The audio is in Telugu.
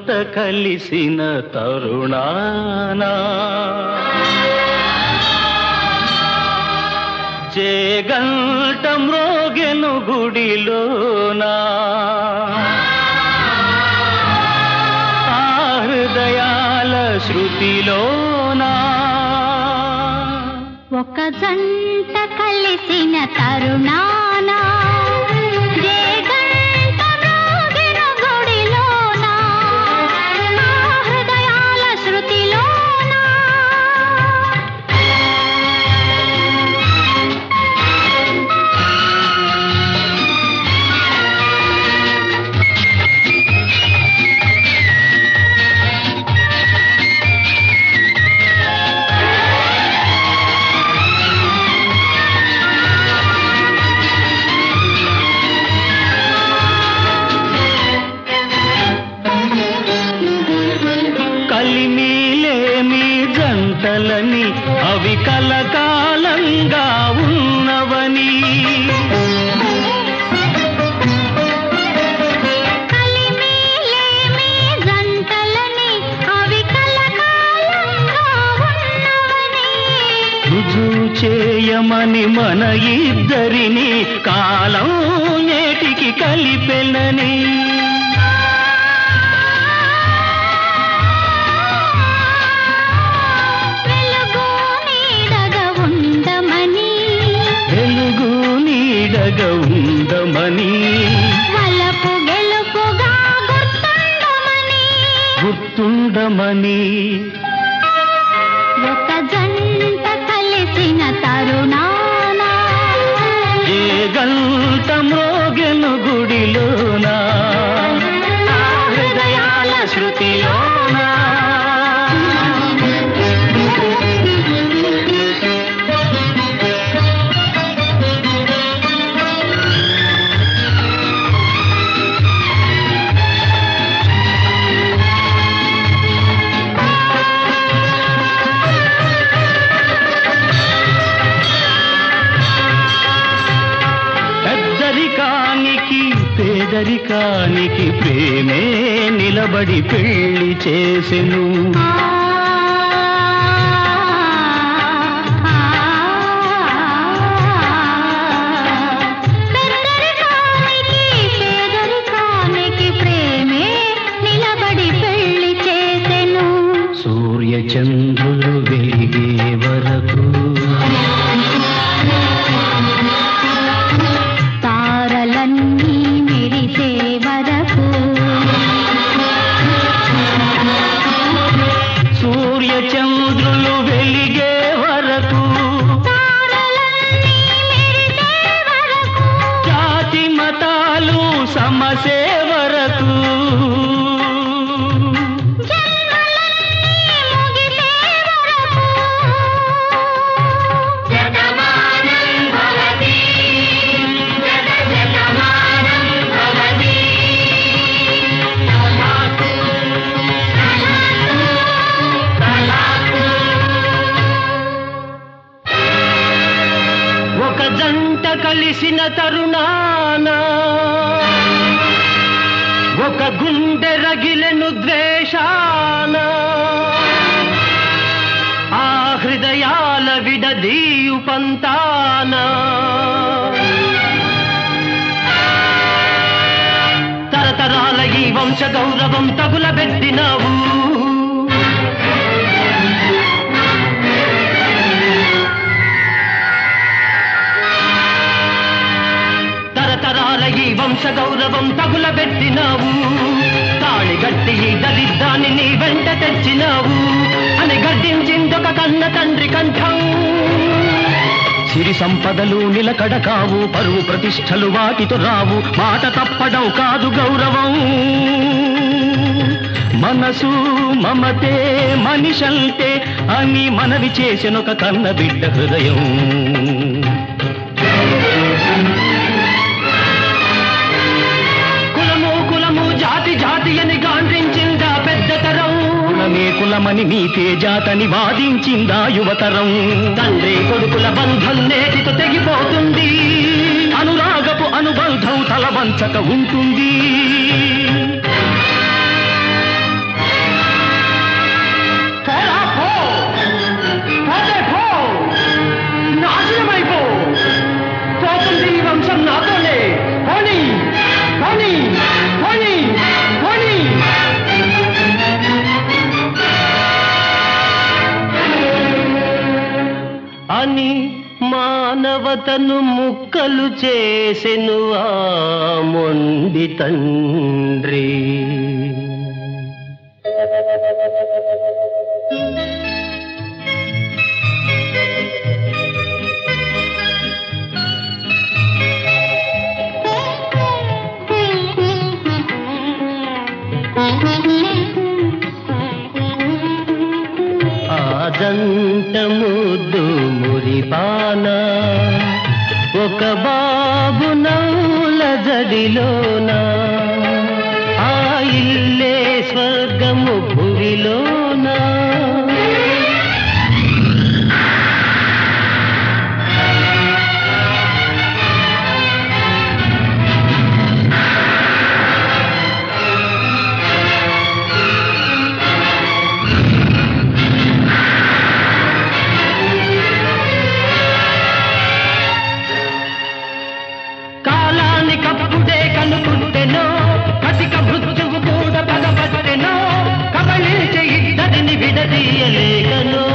జంట కలిసిన తరుణానా చేగంట మ్రోగెను గుడిలోనా ఆ హృదయాల శృతిలోనా ఒక జంట కలిసిన తరుణాన ఏ గంట మ్రోగెను గుడిలోన, ఆ హృదయాల శృతిలోన. కలిమిలేమి జంటలని అవి కలకాలంగా ఉన్నవని కలిమిలేమి జంటలని అవి కలకాలంగా ఉన్నవని. రుజువు చేయమని మన ఇద్దరిని కాలం నేటికి కలిపెనని వెలుగు నీడగా ఉండమని వెలుగు నీడగా ఉందమని వలపు గెలుపుగా గుర్తుండమని గుర్తుండమని ఒక జంట కలిసిన తరుణాన ఏ గంట మ్రోగెను గుడిలోనా ఆ హృదయాల శృతిలోనా పెద్దరికానికి పేదరికానికి ప్రేమే నిలబడి పెళ్లి చేసెను ఆ, పెద్దరికానికి, పేదరికానికి ప్రేమే నిలబడి పెళ్లి చేసెను సూర్య చంద్రులు వెలిగే వరకు తారలన్నీ మెరిసే వరకు సూర్య చంద్రులు వెలిగే వరకు తారలన్నీ మెరిసే వరకు జాతి మతాలు సమసే వరకు జన్మలన్నీ ముగిసే వరకు శతమానం భవతి శత శతమానం భవతి తలాకు తలాకు ఒక జంట కలిసిన తరుణాన ఒక గుండె రగిలెను ద్వేషాన ఆ హృదయాల విడదీయు పంతాన తరతరాల ఈ వంశ గౌరవం తగులబెట్టినావు తరతరాల ఈ వంశ గౌరవం తగులబెట్టినావు తాళి గట్టి ఈ దరిద్రాన్ని నీ వెంట తెచ్చినావు అని గడ్డించిందొక కన్న తండ్రి కంఠం సిరి సంపదలు నిలకడ కావు పరువు ప్రతిష్టలు వాటితో రావు మాట తప్పడం కాదు గౌరవం మనసు మమతే మనిషంతే అని మనవి చేసినొక కన్న బిడ్డ హృదయం కులము కులము జాతి జాతి అని గాండ్రించిందా పెద్ద తరం కులమే కులమని నీ తేజాతని వాదించిందా యువతరం తండ్రి కొడుకుల బంధం నేటితో తెగిపోతుంది అనురాగపు అనుబంధం తలవంచక ఉంటుంది అని మానవతను ముక్కలు చేసెను ఆ మొండి తండ్రి ఆదంట ముద్దు మురిపాన ఒక బాబు నవ్వుల జడిలోన ఆ ఇల్లే స్వర్గము భువిలోనా కాలానికప్పుడే కనుకుంటెనో కసిక మృత్యువు కూడా పగబట్టెనో కబళించి ఇద్దరిని విడదీయలేకనో